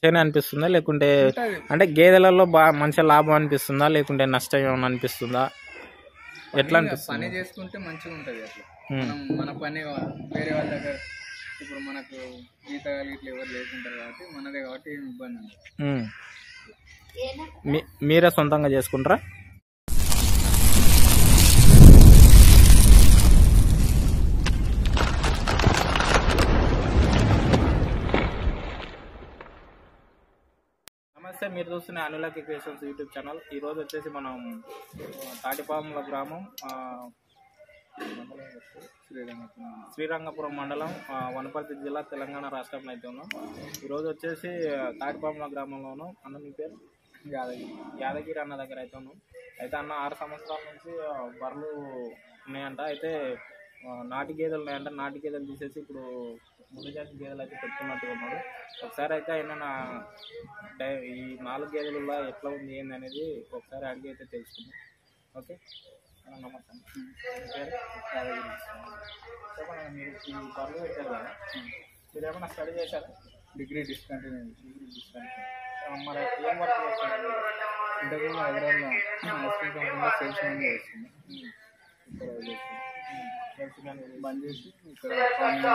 మంచిగానే అనిపిస్తుందా లేకుంటే ఉంటది. అంటే గేదెలలో బాగా మంచిగా లాభం అనిపిస్తుందా లేకుంటే నష్టం ఏమైనా అనిపిస్తుందా ఎట్లా ఇంకా అనిపిస్తుంది పని చేసుకుంటే మంచిగా ఉంటది అట్లా ఉమ్. మనం మన పని వా- వేరే వాళ్ళ దగ్గర ఇప్పుడు మనకు జీతగాలు ఇట్లా ఎవరు లేకుంటారు కాబట్టి మనదే కాబట్టి ఏం ఇబ్బంది ఉండదు ఉమ్. మీ- మీరే సొంతంగా చేసుకుంటారా నమస్తే మీరు చూస్తున్న అనులక్ క్రియేషన్స్ యూట్యూబ్ ఛానల్ ఈ రోజు వచ్చేసి మనం ఆ, తాటిపాముల గ్రామం ఆ, మండలం వచ్చేసి శ్రీరంగపురం శ్రీరంగపురం మండలం ఆ, వనపర్తి జిల్లా తెలంగాణ రాష్ట్రంలో అయితే ఉన్నాం ఈరోజు వచ్చేసి ఆ, తాటిపాముల గ్రామంలోను అన్న మీ పేరు యాదగిరి యాదగిరి అన్న దగ్గర అయితే ఉన్నాం అయితే అన్న ఆరు సంవత్సరాల నుంచి ఆ, బర్రెలు ఉన్నాయంట అయితే ఆ, నాటి గేదెలు ఉన్నాయంట నాటి గేదెలు తీసేసి ఇప్పుడు ముందు జాతి గేదెలు అయితే పెట్టుకున్నట్టుగా ఉన్నాడు ఒకసారి అయితే ఆయన నా డై ఈ నాలుగు గేదెలలో ఎట్లా ఉంది ఏంది అనేది ఒకసారి అడిగి అయితే తెలుసుకుందాం ఓకే అన్న, నమస్తే అన్న. మీ పేరు యాదగిరి చెప్పండి మీరు ఈ బర్రెలు పెట్టారు కదా మీరు ఏమైనా స్టడీ చేశారా డిగ్రీ డిస్కంటిన్యూ డిగ్రీ ఆ, మరి ఏం వర్క్ చేస్తున్నారు ఇంతకుముందు హైదరాబాద్లో ఐస్క్రీమ్ కంపెనీలో సేల్స్ మ్యాన్ చేస్తుంది ఇక్కడ చేస్తుంది. బంద్ చేసి ఇక్కడ farming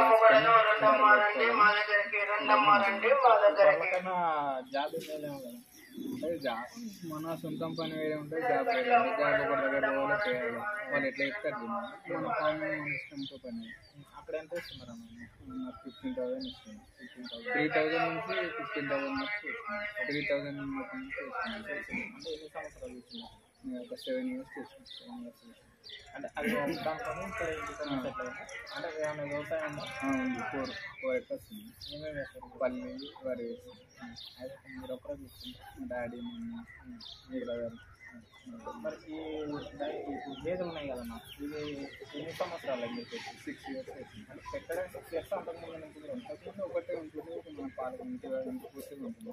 వాళ్ళకన్నా జాబ్ మేలేమో కదా అంటే జాబ్ మన సొంతం పని వేరే ఉంటుంది జాబ్ వేరే ఉంటుంది జాబ్ ఒకటి దగ్గర పోవాలి చేయాలి వాళ్ళు ఎట్లా చెప్తారు దీన్ని. మన ఫార్మింగ్ మన ఇష్టంతో పని అక్కడ ఎంత ఇస్తున్నారు అన్న నాకు ఫిఫ్టీన్ థౌసండ్ ఇస్తుంది ఫిఫ్టీన్ థౌసండ్ త్రీ థౌసండ్ నుంచి ఫిఫ్టీన్ థౌసండ్ వరకు ఇస్తుంది త్రీ థౌసండ్ నుంచి ఇస్తుంది అంటే ఎన్ని సంవత్సరాలు ఇస్తున్నారు నేను ఒక సెవెన్ ఇయర్స్ చేస్తాను సెవెన్ ఇయర్స్ అంటే అది దానికొని ఇక్కడ ఇంటికి సెటిల్ అయ్యారా? అంటే ఏమైనా వ్యవసాయం ఉందా? ఉంది ఫోర్ ఫోర్ ఎకర్స్ ఉంది ఏమేమి వేస్తారు పల్లి వరి అయితే మీరు ఒక్కరే చూసుకుంటారు మా డాడీ మమ్మీ మీ బ్రదర్ మరి ఈ డై- ఇప్పుడు గేదెలు ఉన్నాయి కదన్నా ఇది ఎన్ని సంవత్సరాలు అయింది మీకు సిక్స్ ఇయర్స్ అవుతుంది అంటే పెట్టడం సిక్స్ ఇయర్స్ అంతకుముందు నుంచి కూడా ఉంటుంది అంతకుముందు ఒకటే ఉంటుంది ఇప్పుడు మన పాలు ఇంటి ఇంటి పూర్తిగా ఉంటుంది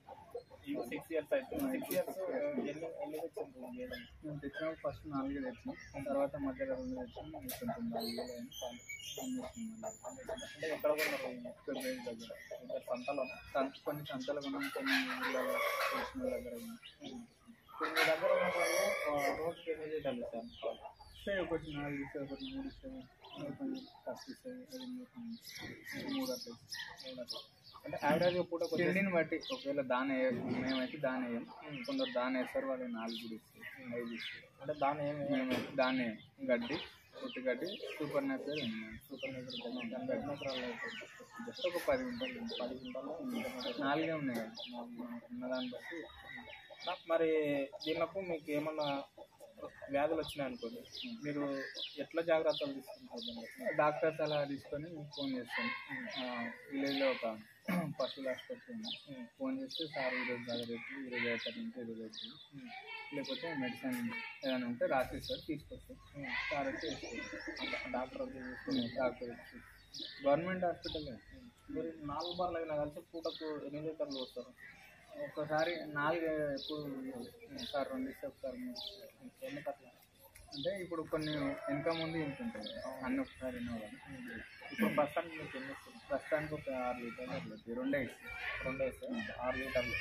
ఇది సిక్స్ ఇయర్స్ అవుతుంది సిక్స్ ఇయర్స్ ఎన్ని ఎన్ని వచ్చింది గేదెలు మేము తెచ్చినప్పుడు ఫస్ట్ నాలుగే తెచ్చాం తర్వాత మధ్యలో రెండు తెచ్చాం కొంచెం నాలుగు వేలు అయిన పాలు అమ్మేస్తున్నాం మళ్ళీ. అంటే ఎక్కడ కొన్నారు ఇక్కడ రేట్ దగ్గర ఇద్దరు సంతలో సంత కొన్ని సంతలు కొన్నాం కొన్ని ఊళ్ళలో తెలిసిన వాళ్ళ దగ్గర కొన్నాం. ఇప్పుడు మీ దగ్గర ఉన్న వాళ్ళు ఆ, రోజుకి ఎన్ని లీటర్లు ఇస్తారు ఇస్తే ఒకటి నాలుగు ఇస్తే ఒకటి మూడు ఇస్తే ఒకటి తక్కువ ఇస్తే అది మూడు మూడు అట్లా ఇస్తాయి. మూడు అట్లా. అంటే యావరేజ్గా పూట కొంచెం తిండిని బట్టి ఒకవేళ దాన వేయం మేమైతే దాన వేయం కొందరు దాన వేస్తారు వాళ్ళు నాలుగు కూడా ఇస్తారు ఐదు ఇస్తారు అంటే దాని ఏమి మేమైతే దాన వేయం గడ్డి పొట్టి గడ్డి సూపర్ నేచర్ సూపర్ నెట్ దాని గడ్డి ఎకరాలు అవుతుంది జస్ట్ ఒక పది ఉంటాయి పది గుంటల్లో నాలుగే ఉన్నాయి కదా నాలుగు ఉన్నదాన్ని బట్టి నాకు మరి దీనికి మీకు ఏమన్నా వ్యాధులు వచ్చినాయి అనుకోండి మీరు ఎట్లా జాగ్రత్తలు తీసుకుంటారు దాన్ని? డాక్టర్ సలహా తీసుకొని ఫోన్ చేస్తాను విలేజ్లో ఒక పశువుల ఆసుపత్రి ఉంది ఫోన్ చేస్తే సార్ ఈరోజు దగ్గరికి ఈరోజు అవుతారు నుంచి ఈరోజు అవుతుంది లేకపోతే మెడిసిన్ ఏదైనా ఉంటే రాసిస్తారు తీసుకొస్తాం సార్ వచ్చి వేస్తారు అంటే డాక్టర్ వచ్చి చూసుకుని డాక్టర్ వచ్చి గవర్నమెంట్ హాస్పిటల్ మీరు నాలుగు బార్లు అయినా కలిసి పూటకు ఎన్ని లీటర్లు వస్తారు ఒక్కసారి నాలుగు ఎప్పుడు సార్ రెండు ఇస్తే ఒకసారి మూడు ఇస్తే. ఎందుకు అట్లా అంటే ఇప్పుడు కొన్ని వెనక ముందు ఇంటుంటాయి అన్ని ఒకసారి వినవాలి ఇప్పుడు ప్రస్తుతానికి మీకు ఎన్ని ఇస్తుంది ప్రస్తుతానికి ఒక ఆరు లీటర్లు అట్లా అవుతాయి. రెండే ఇస్తాయి రెండు వేస్తే ఆరు లీటర్లు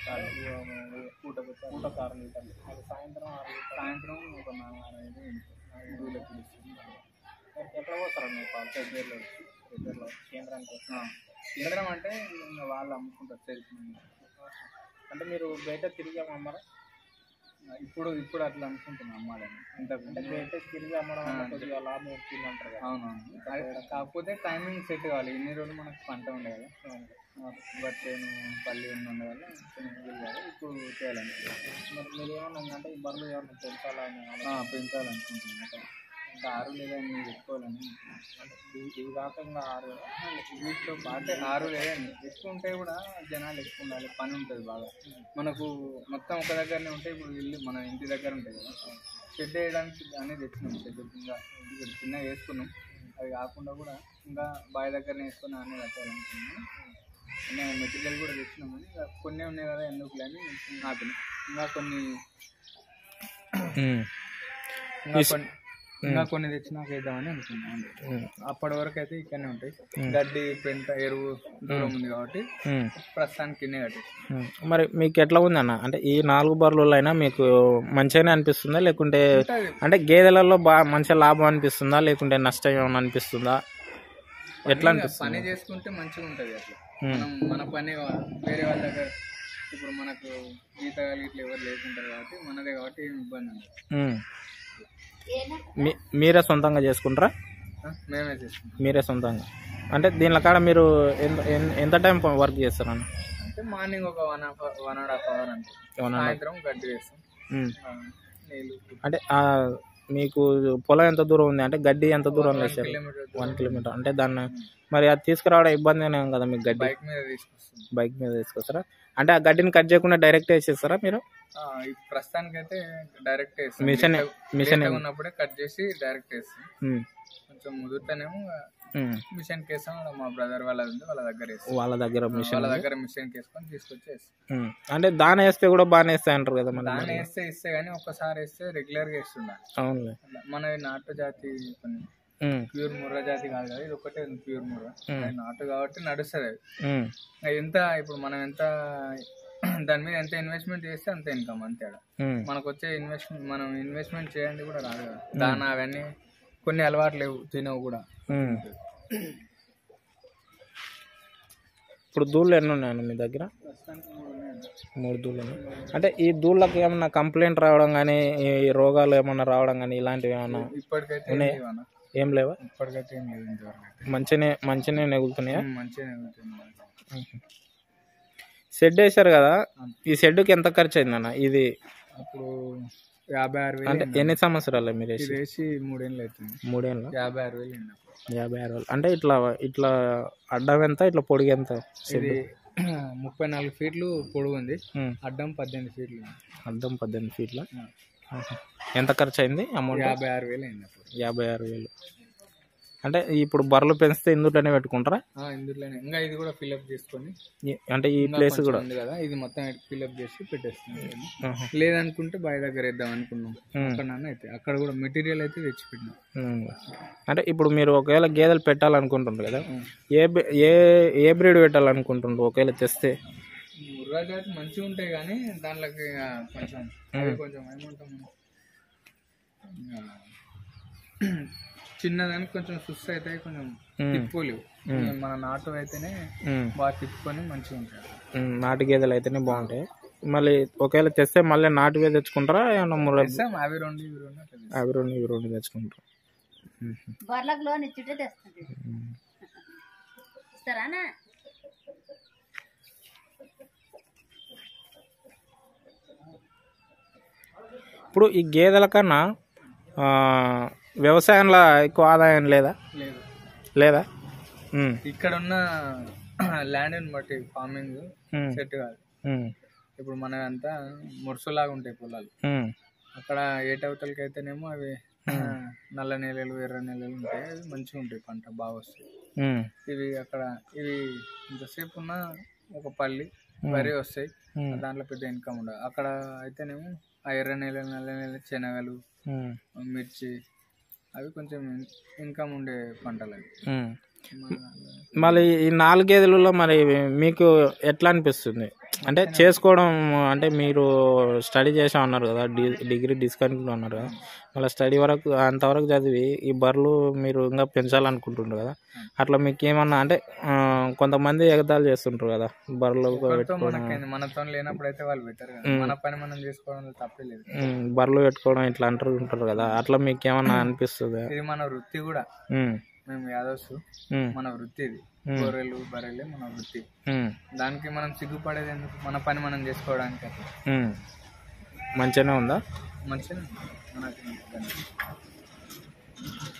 పూటకు పూటకు ఆరు లీటర్లు అది సాయంత్రం ఆరు లీటర్లు సాయంత్రం ఒక నాలుగు ఐదు ఉంటాయి దూలకు ఇస్తుంది ఎక్కడ పోతారు మీరు పాలు దగ్గరలో దగ్గరలో కేంద్రానికి వస్తారు. కేంద్రం అంటే ఇంకా వాళ్ళు అమ్ముకుంటారు తెలిసిన అంటే మీరు బయట తిరిగి అమ్మరా ఇప్పుడు ఇప్పుడు అట్లా అనుకుంటున్నాం అమ్మాలని ఇంతకు అంటే బయట తిరిగి అమ్మడం వల్ల కొద్దిగా లాభం వచ్చింది అంటారు కదా అవునవును అది కాకపోతే టైమింగ్ సెట్ కావాలి ఇన్ని రోజులు మనకు పంట ఉండే కదా బట్ నేను పల్లి ఉన్న వల్ల కొంచెం వీలు కాదు. ఇప్పుడు చేయాలని మరి మీరు ఏమన్నా అంటే ఈ బర్రెలు ఏమన్నా పెంచాలా అని ఆలోచన? ఆ, పెంచాలనుకుంటున్నాను ఇంకా ఆరు లేదా ఎనిమిది పెట్టుకోవాలని అంటే ఇవి- ఇవి కాక ఇంకా ఆరు వీటితో పాటే ఆరు లేదా ఎనిమిది ఎక్కువ ఉంటే కూడా జనాలు ఎక్కువ ఉండాలి పని ఉంటుంది బాగా మనకు మొత్తం ఒక దగ్గరనే ఉంటే ఇప్పుడు ఇల్లు మన ఇంటి దగ్గర ఉంటాయి కదా షెడ్ వేయడానికి అనేది తెచ్చినాం షెడ్ ఇంకా ఇక్కడ చిన్నగా వేసుకున్నాం అది కాకుండా కూడా ఇంకా బావి దగ్గరనే వేసుకుని అన్నీ కట్టాలనుకున్నాం అన్నీ మెటీరియల్ కూడా తెచ్చినాం కానీ ఇక కొన్ని ఉన్నాయి కదా ఎందుకు అని ఆపినాం ఇంకా కొన్ని ఇంకా కొన్ని ఇంకా కొన్ని తెచ్చినాక వేద్దామని అనుకున్నాను ఉమ్, అప్పటి వరకు అయితే ఇక్కడనే ఉంటాయి గడ్డి పెంట ఎరువు దూరం ఉంది కాబట్టి ఉమ్, ప్రస్తుతానికి కిన్నే కట్టేసి ఉమ్. మరి మీకు ఎట్లా ఉంది అన్న అంటే ఈ నాలుగు బర్రెలు అయినా మీకు మంచిగానే అనిపిస్తుందా లేకుంటే అంటే గేదెలలో బాగా మంచిగా లాభం అనిపిస్తుందా లేకుంటే నష్టం ఏమైనా అనిపిస్తుందా ఎట్లా అనిపిస్తుంది పని చేసుకుంటే మంచిగా ఉంటుంది అట్లా మనం మన పని వా- వేరే వాళ్ళ దగ్గర ఇప్పుడు మనకు జీతగాలు ఇట్లా ఎవరు లేకుంటారు కాబట్టి మనదే కాబట్టి ఏం ఇబ్బంది ఉండదు ఉమ్. మీ మీరే సొంతంగా చేసుకుంటారా ఆ, మేమే చేసుకుంటాం మీరే సొంతంగా అంటే దీనిలో కాడ మీరు ఎంత ఎన్- ఎంత టైం వర్క్ చేస్తారన్న అంటే మార్నింగ్ ఒక one half one and half hour అంటే One and సాయంత్రం గడ్డి వేస్తాం ఉమ్. ఆ, నీళ్ళు అంటే ఆ, మీకు పొలం ఎంత దూరం ఉంది అంటే గడ్డి ఎంత దూరం వేసారు కిలోమీటర్ వన్ కిలోమీటర్ అంటే దాన్ని మరి అది తీసుకురావడం ఇబ్బందిగానే ఉంది కదా మీకు గడ్డి బైక్ మీద తీసుకొస్తాం బైక్ మీద తీసుకొస్తారా అంటే ఆ గడ్డిని కట్ చేయకుండా డైరెక్ట్ వేసేస్తారా మీరు ఆ, ఈ ప్రస్తుతానికైతే డైరెక్ట్ వేస్తాం మిషన్ మిషన్ లేతగా ఉన్నప్పుడే కట్ చేసి డైరెక్ట్ వేస్తాం ఉమ్, కొంచెం ముదురుతానేమో ఉమ్. మిషన్ కేసాం మా బ్రదర్ వాళ్ళది ఉంది వాళ్ళ దగ్గర వేస్తాం వాళ్ళ దగ్గర మిషన్ వాళ్ళ దగ్గర మిషన్ కేసుకొని తీసుకొచ్చి వేస్తాం ఉమ్. అంటే దాని వేస్తే కూడా బాగానే వేస్తాయి అంటారు కదా మన దాన్ని వేస్తే ఇస్తే కానీ ఒక్కసారి వేస్తే రెగ్యులర్ గా వేస్తుండాలి అవునులే అట్లా మనది నాటు జాతి కొన్ని ఉమ్, ప్యూర్ ముర్ర జాతి కాదు కదా ఇది ఒకటే ప్యూర్ ముర్ర అది నాటు కాబట్టి నడుస్తుంది అది ఉమ్, అది ఎంత ఇప్పుడు మనం ఎంత దాని మీద ఎంత ఇన్వెస్ట్మెంట్ చేస్తే అంత ఇన్కమ్ అంతే ఆడ. ఉమ్, మనకు వచ్చే ఇన్వెస్ట్మెంట్ మనం ఇన్వెస్ట్మెంట్ చేయండి కూడా రాదు కదా దాని అవన్నీ కొన్ని అలవాటు లేవు తినవు కూడా ఉమ్. ఇప్పుడు దూళ్ళు ఎన్ని ఉన్నాయండి మీ దగ్గర మూడు దూళ్ళు ఉన్నాయి. అంటే ఈ దూళ్ళకి ఏమన్నా కంప్లైంట్ రావడం కానీ ఈ రోగాలు ఏమన్నా రావడం కానీ ఇలాంటివి ఏమన్నా ఇప్పటికైతే ఏం లేవన్న. ఏం లేవా ఇప్పటికైతే ఏం లేదు ఇంతవరకు అయితే మంచిగానే మంచిగానే నెగులుతున్నాయా ఉమ్, మంచిగానే ఉంటుంది షెడ్ వేశారు కదా ఈ షెడ్కి ఎంత ఖర్చు అయిందన్న ఇది అప్పుడు యాభై ఆరు వేలు అంటే ఎన్ని సంవత్సరాలు మీరు వేసి ఇది వేసి మూడేళ్ళు అవుతుంది మూడేళ్ళ యాభై ఆరు వేలు అయింది అప్పుడు. యాభై ఆరు వేలు అంటే ఇట్లా ఇట్లా అడ్డం ఎంత ఇట్లా పొడిగి ఎంత ఇది ముప్పై నాలుగు ఫీట్లు పొడుగు ఉంది ఉమ్. అడ్డం పద్దెనిమిది ఫీట్లు ఉంది. అద్దం పద్దెనిమిది ఫీట్ల ఆ. ఆహా. ఎంత ఖర్చు అయింది అమౌంట్ యాభై ఆరు వేలు అయింది అప్పుడు యాభై ఆరు వేలు అంటే ఇప్పుడు బర్రెలు పెంచితే ఇందులోనే పెట్టుకుంటారా ఆ, ఇందులోనే ఇంకా ఇది కూడా ఫిల్అప్ చేసుకొని ఈ- అంటే ఈ ప్లేస్ కొంచెం కూడా ఉంది కదా ఇది మొత్తం ఫిల్అప్ చేసి పెట్టేస్తున్నాం ఆహా. లేదనుకుంటే బావి దగ్గర వేద్దాం అనుకున్నాం ఉమ్. అక్కడ అయితే అక్కడ కూడా మెటీరియల్ అయితే తెచ్చి పెట్టినాం ఉమ్. అంటే ఇప్పుడు మీరు ఒకవేళ గేదెలు పెట్టాలనుకుంటుండ్రు కదా ఏ బ్రీ- ఏ ఏ బ్రీడ్ పెట్టాలనుకుంటుండ్రు ఒకవేళ తెస్తే ముర్రా జాతి మంచిగా ఉంటాయి కానీ దాంట్లోకి ఇక కొంచెం అవి కొంచెం ఏమంటాం ఇక చిన్నదానికి కొంచెం సుస్ అయితే కొంచెం తిప్పుకోలేవు ఇక మన నాటు అయితేనే ఉమ్. బాగా తిప్పుకొని మంచిగా ఉంటాయి ఉమ్, నాటు గేదెలు అయితేనే బాగుంటాయి మళ్ళీ ఒకవేళ తెస్తే మళ్ళీ నాటువే తెచ్చుకుంటారా ఏమన్నా ముర్ర తెస్తాం అవి రెండు ఇవి రెండు అట్లా తెస్తాం. అవి రెండు ఇవి రెండు తెచ్చుకుంటారు బర్లకు లోన్ ఇచ్చుంటే తెస్తుంది ఇస్తారానా ఇప్పుడు ఈ గేదెల కన్నా ఆ, వ్యవసాయంలో ఎక్కువ ఆదాయం లేదా లేదు లేదా ఉమ్, ఇక్కడ ఉన్న ల్యాండ్ బట్టి ఫార్మింగ్ ఉమ్, సెట్ కాదు ఉమ్, ఇప్పుడు మన అంతా మురుసులాగా ఉంటాయి పొలాలు ఉమ్, అక్కడ ఏటవతలకి అయితేనేమో అవి నల్ల నేలలు ఎర్ర నేలలు ఉంటాయి అవి మంచిగా ఉంటాయి పంట బాగా వస్తాయి ఉమ్, ఇవి అక్కడ ఇవి ఇంతసేపు ఉన్న ఒక పల్లి వరి వస్తాయి ఉమ్, దాంట్లో పెద్ద ఇన్కమ్ ఉండదు అక్కడ అయితేనేమో ఆ ఎర్ర నేలలు నల్ల నేలలు శనగలు ఉమ్, మిర్చి అవి కొంచెం ఇన్కమ్ ఉండే పంటలు అవి ఉమ్. మన- మళ్ళీ ఈ నాలుగు గేదెలలో మరి మీకు ఎట్లా అనిపిస్తుంది అంటే చేసుకోవడం అంటే మీరు స్టడీ చేసా ఉన్నారు కదా డి డిగ్రీ డిస్కంటిన్యూ ఉన్నారు కదా మళ్ళీ స్టడీ వరకు అంతవరకు చదివి ఈ బర్రెలు మీరు ఇంకా పెంచాలనుకుంటుండ్రు కదా అట్లా మీకు ఏమన్నా అంటే ఆ, కొంతమంది ఎగతాలు చేస్తుంటారు కదా బర్రెలు ఎవరితో మనకేంది మనతో లేనప్పుడు అయితే వాళ్ళు పెట్టారు కదా మన పని మనం చేసుకోవడంలో తప్పే లేదు ఉమ్, బర్రెలు పెట్టుకోవడం ఇట్లా అంటారు ఉంటారు కదా అట్లా మీకు ఏమన్నా అనిపిస్తుందా ఇది మన వృత్తి కూడా ఉమ్, మేము యాదవ్స్ ఉమ్, మన వృత్తి ఇది గొర్రెలు బర్రెలే మన వృత్తి ఉమ్, దానికి మనం సిగ్గుపడేది ఎందుకు మన పని మనం చేసుకోవడానికి అట్లా ఉమ్. మంచిగానే ఉందా మంచిగా మనకి